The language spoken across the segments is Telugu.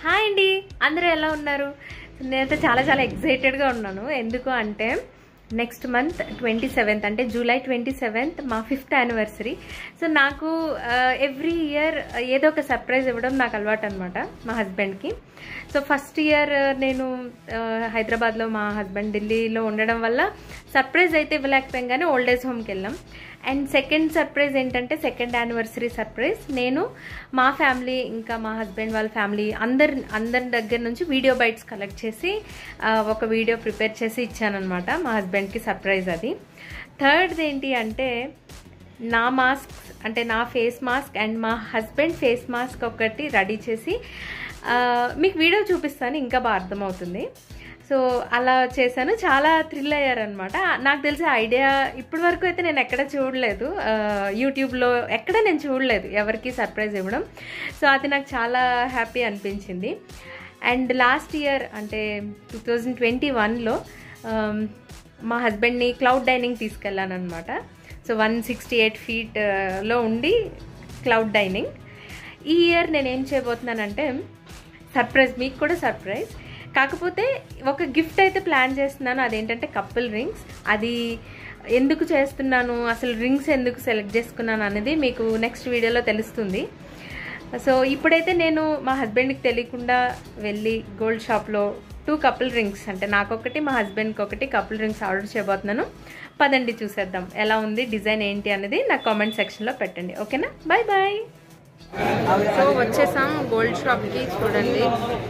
హాయ్ అండి అందరూ ఎలా ఉన్నారు నేనైతే చాలా చాలా ఎక్సైటెడ్గా ఉన్నాను ఎందుకు అంటే నెక్స్ట్ మంత్ ట్వంటీ సెవెంత్ అంటే జూలై ట్వంటీ సెవెంత్ మా ఫిఫ్త్ యానివర్సరీ సో నాకు ఎవ్రీ ఇయర్ ఏదో ఒక సర్ప్రైజ్ ఇవ్వడం నాకు అలవాటు అనమాట మా హస్బెండ్కి సో ఫస్ట్ ఇయర్ నేను ఆ, హైదరాబాద్లో మా హస్బెండ్ ఢిల్లీలో ఉండడం వల్ల సర్ప్రైజ్ అయితే ఇవ్వలేకపోయాం కానీ ఓల్డ్ ఏజ్ హోమ్కి వెళ్ళాం అండ్ సెకండ్ సర్ప్రైజ్ ఏంటంటే సెకండ్ యానివర్సరీ సర్ప్రైజ్ నేను మా ఫ్యామిలీ ఇంకా మా హస్బెండ్ వాళ్ళ ఫ్యామిలీ అందరి అందరి దగ్గర నుంచి వీడియో బైట్స్ కలెక్ట్ చేసి ఆ, ఒక వీడియో ప్రిపేర్ చేసి ఇచ్చానమాట మా హస్బెండ్కి సర్ప్రైజ్ అది థర్డ్ ఏంటి అంటే నా మాస్క్ అంటే నా ఫేస్ మాస్క్ అండ్ మా హస్బెండ్ ఫేస్ మాస్క్ ఒకటి రెడీ చేసి ఆ, మీకు వీడియో చూపిస్తాను ఇంకా బాగా అర్థమవుతుంది సో అలా చేశాను చాలా థ్రిల్ అయ్యారనమాట నాకు తెలిసి ఐడియా ఇప్పటి వరకు అయితే నేను ఎక్కడ చూడలేదు ఆ, యూట్యూబ్లో ఎక్కడ నేను చూడలేదు ఎవరికి సర్ప్రైజ్ ఇవ్వడం సో అది నాకు చాలా హ్యాపీ అనిపించింది అండ్ లాస్ట్ ఇయర్ అంటే టూ థౌజండ్ ట్వంటీ వన్లో మా హస్బెండ్ని క్లౌడ్ డైనింగ్ తీసుకెళ్ళాను అనమాట సో వన్ సిక్స్టీ ఎయిట్ ఫీట్లో ఉండి క్లౌడ్ డైనింగ్ ఈ ఇయర్ నేను ఏం చేయబోతున్నానంటే సర్ప్రైజ్ మీకు కూడా సర్ప్రైజ్ కాకపోతే ఒక గిఫ్ట్ అయితే ప్లాన్ చేస్తున్నాను అదేంటంటే కపుల్ రింగ్స్ అది ఎందుకు చేస్తున్నాను అసలు రింగ్స్ ఎందుకు సెలెక్ట్ చేసుకున్నాను అనేది మీకు నెక్స్ట్ వీడియోలో తెలుస్తుంది సో ఇప్పుడైతే నేను మా హస్బెండ్కి తెలియకుండా వెళ్ళి గోల్డ్ షాప్లో టూ కపుల్ రింగ్స్ అంటే నాకొకటి మా హస్బెండ్కి ఒకటి కపుల్ రింగ్స్ ఆర్డర్ చేయబోతున్నాను పదండి చూసేద్దాం ఎలా ఉంది డిజైన్ ఏంటి అనేది నా కామెంట్ సెక్షన్లో పెట్టండి ఓకేనా బాయ్ బాయ్ సో వచ్చేసాం గోల్డ్ షాప్కి చూడండి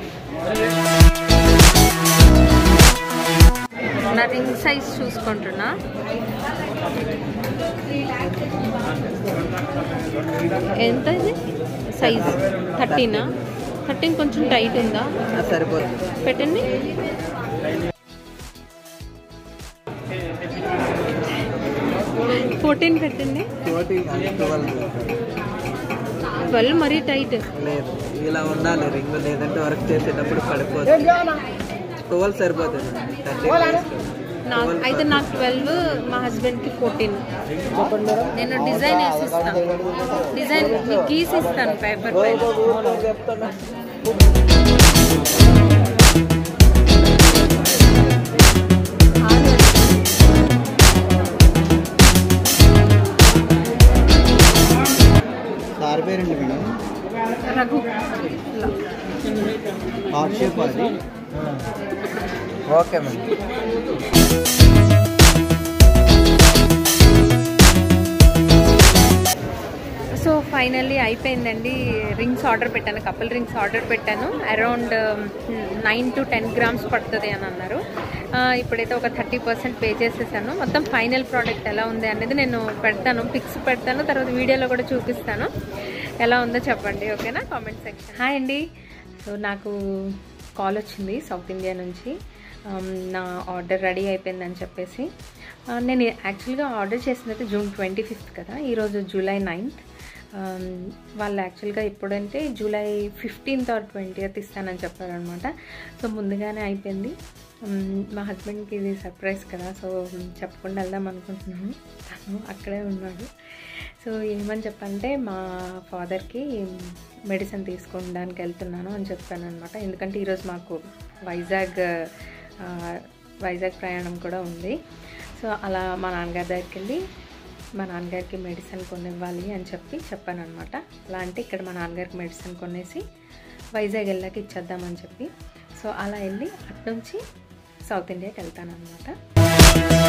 నా రింగ్ సైజ్ చూసుకుంటున్నా ఎంత ఇది సైజ్ థర్టీనా థర్టీన్ కొంచెం టైట్ ఉందా సరిపోతుంది పెట్టండి ఫోర్టీన్ పెట్టండి కోటి ట్వెల్వ్ ట్వెల్వ్ మరీ టైట్ లేదు ఇలా ఉండాలి రింగ్ లేదంటే వర్క్ చేసేటప్పుడు పడిపోతుంది ట్వెల్వ్ సరిపోతుంది థర్టీ నాకు అయితే నాకు ట్వెల్వ్ మా హస్బెండ్కి ఫోర్టీన్ నేను డిజైన్ వేసిస్తాను డిజైన్ మీకు గీసి ఇస్తాను పేపర్ పైన చెప్తాను సార్ పేరండి మేడం రఘు హాఫ్ షేప్ అది ఓకే మేడం సో ఫైనల్లీ అయిపోయిందండి రింగ్స్ ఆర్డర్ పెట్టాను కపుల్ రింగ్స్ ఆర్డర్ పెట్టాను around nine to ten grams పడుతుంది అని అన్నారు ఆ, ఇప్పుడైతే ఒక థర్టీ పర్సెంట్ పే చేసేసాను మొత్తం ఫైనల్ ప్రోడక్ట్ ఎలా ఉంది అనేది నేను పెడతాను పిక్స్ పెడతాను తర్వాత వీడియోలో కూడా చూపిస్తాను ఎలా ఉందో చెప్పండి ఓకేనా కామెంట్ సెక్షన్ హాయ్ అండి సో నాకు కాల్ వచ్చింది సౌత్ ఇండియా నుంచి ఆమ్, నా ఆర్డర్ రెడీ అయిపోయిందని చెప్పేసి ఆ, నేను యాక్చువల్గా ఆర్డర్ చేసినది జూన్ ట్వంటీ ఫిఫ్త్ కదా ఈరోజు జూలై నైన్త్ వాళ్ళు యాక్చువల్గా ఎప్పుడంటే జూలై ఫిఫ్టీన్త్ ఆర్ ట్వంటీయత్ ఇస్తానని చెప్పారనమాట సో ముందుగానే అయిపోయింది ఉమ్, మా హస్బెండ్కి ఇది సర్ప్రైజ్ కదా సో చెప్పకుండా వెళ్దాం అనుకుంటున్నాను తను అక్కడే ఉన్నాడు సో ఏమని చెప్పంటే మా ఫాదర్కి మెడిసిన్ తీసుకోవడానికి వెళ్తున్నాను అని చెప్పాను అనమాట ఎందుకంటే ఈరోజు మాకు వైజాగ్ ఆ, వైజాగ్ ప్రయాణం కూడా ఉంది సో అలా మా నాన్నగారి దగ్గరికి వెళ్ళి మా నాన్నగారికి మెడిసిన్ కొనివ్వాలి అని చెప్పి చెప్పాను అనమాట అలా అంటే ఇక్కడ మా నాన్నగారికి మెడిసిన్ కొనేసి వైజాగ్ వెళ్ళాక ఇచ్చేద్దామని చెప్పి సో అలా వెళ్ళి అటు నుంచి సౌత్ ఇండియాకి వెళ్తాను అనమాట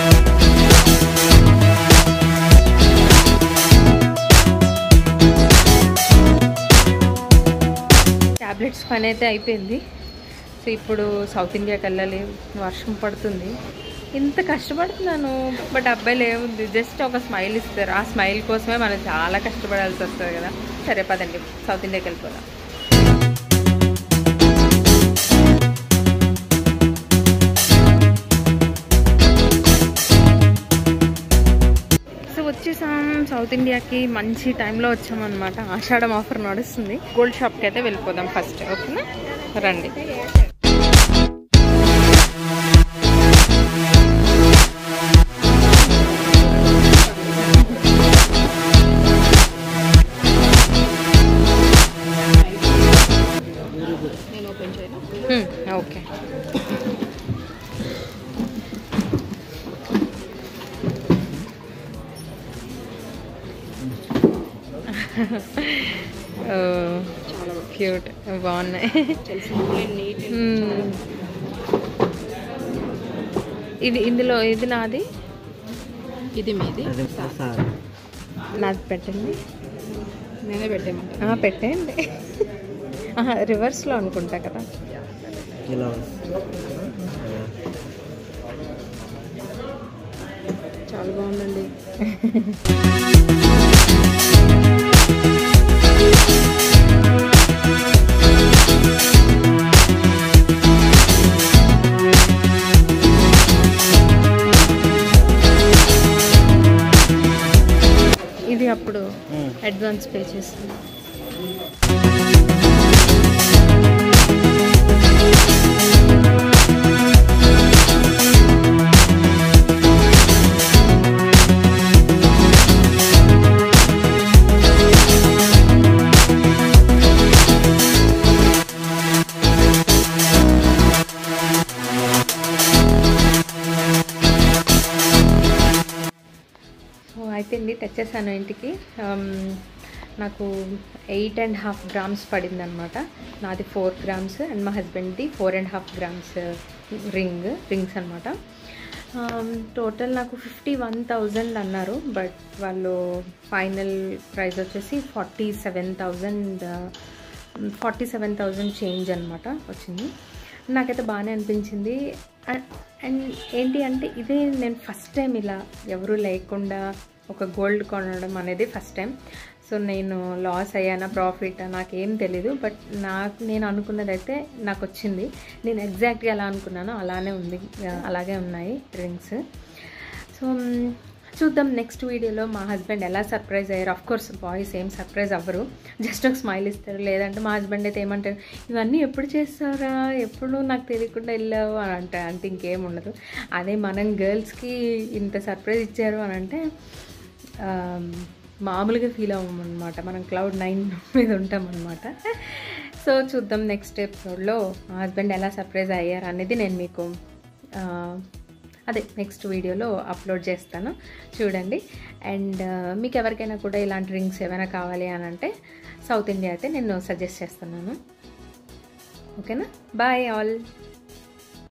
ట్యాబ్లెట్స్ పని అయితే అయిపోయింది సో ఇప్పుడు సౌత్ ఇండియాకి వెళ్ళాలి వర్షం పడుతుంది ఇంత కష్టపడుతున్నాను బట్ అబ్బాయిలు ఏముంది జస్ట్ ఒక స్మైల్ ఇస్తారు ఆ స్మైల్ కోసమే మనం చాలా కష్టపడాల్సి వస్తుంది కదా సరే పదండి సౌత్ ఇండియాకి వెళ్ళిపోదాం సో వచ్చేసాం సౌత్ ఇండియాకి మంచి టైంలో వచ్చామన్నమాట ఆషాఢం ఆఫర్ నడుస్తుంది గోల్డ్ షాప్కి అయితే వెళ్ళిపోదాం ఫస్ట్ ఓకేనా రండి ఓపెన్ చేయను ఓకే క్యూట్ బాగున్నాయి చాలా నీట్ మ్మ్. ఇది ఇందులో ఇది నాది ఇది మీది అది సార్ నాది పెట్టండి నేనే పెట్టేయమంట ఆ, పెట్టేయండి ఆహా, రివర్స్లో అనుకుంటా కదా ఇలా వస్తుంది చాలా బాగుందండి ఇది అప్పుడు మ్మ్. అడ్వాన్స్ పే చేస్తుంది సో అయిపోయింది తెచ్చేసాను ఇంటికి ఆమ్, నాకు ఎయిట్ అండ్ హాఫ్ గ్రామ్స్ పడింది అనమాట నాది ఫోర్ గ్రామ్స్ అండ్ మా హస్బెండ్ది four and half grams ring rings అనమాట టోటల్ నాకు ఫిఫ్టీ వన్ థౌజండ్ అన్నారు బట్ వాళ్ళు ఫైనల్ ప్రైస్ వచ్చేసి forty seven thousand forty seven thousand change అనమాట వచ్చింది నాకైతే బాగానే అనిపించింది అండ్ అండ్ ఏంటి అంటే ఇదే నేను ఫస్ట్ టైం ఇలా ఎవరు లేకుండా ఒక గోల్డ్ కొనడం అనేది ఫస్ట్ టైం సో నేను లాస్ అయ్యానా ప్రాఫిట్ నాకేం తెలీదు బట్ నాకు నేను అనుకున్నది అయితే నాకు వచ్చింది నేను ఎగ్జాక్ట్గా ఎలా అనుకున్నానో అలానే ఉంది అలాగే ఉన్నాయి డ్రింక్స్ సో మ్, చూద్దాం నెక్స్ట్ వీడియోలో మా హస్బెండ్ ఎలా సర్ప్రైజ్ అయ్యారు అఫ్ కోర్స్ బాయ్స్ ఏం సర్ప్రైజ్ అవ్వరు జస్ట్ ఒక స్మైల్ ఇస్తారు లేదంటే మా హస్బెండ్ అయితే ఏమంటారు ఇవన్నీ ఎప్పుడు చేస్తారా ఎప్పుడు నాకు తెలియకుండా వెళ్ళావు అని అంటే అంటే ఇంకేం ఉండదు అదే మనం గర్ల్స్కి ఇంత సర్ప్రైజ్ ఇచ్చారు అని అంటే ఆ, మామూలుగా ఫీల్ అవ్వమన్నమాట మనం క్లౌడ్ నైన్ మీద ఉంటామన్నమాట సో చూద్దాం నెక్స్ట్ ఎపిసోడ్లో మా హస్బెండ్ ఎలా సర్ప్రైజ్ అయ్యారు అనేది నేను మీకు ఆ, అదే నెక్స్ట్ వీడియోలో అప్లోడ్ చేస్తాను చూడండి అండ్ మీకు ఎవరికైనా కూడా ఇలాంటి రింగ్స్ ఏమైనా కావాలి అని అంటే సౌత్ ఇండియా అయితే నేను సజెస్ట్ చేస్తున్నాను ఓకేనా బాయ్ ఆల్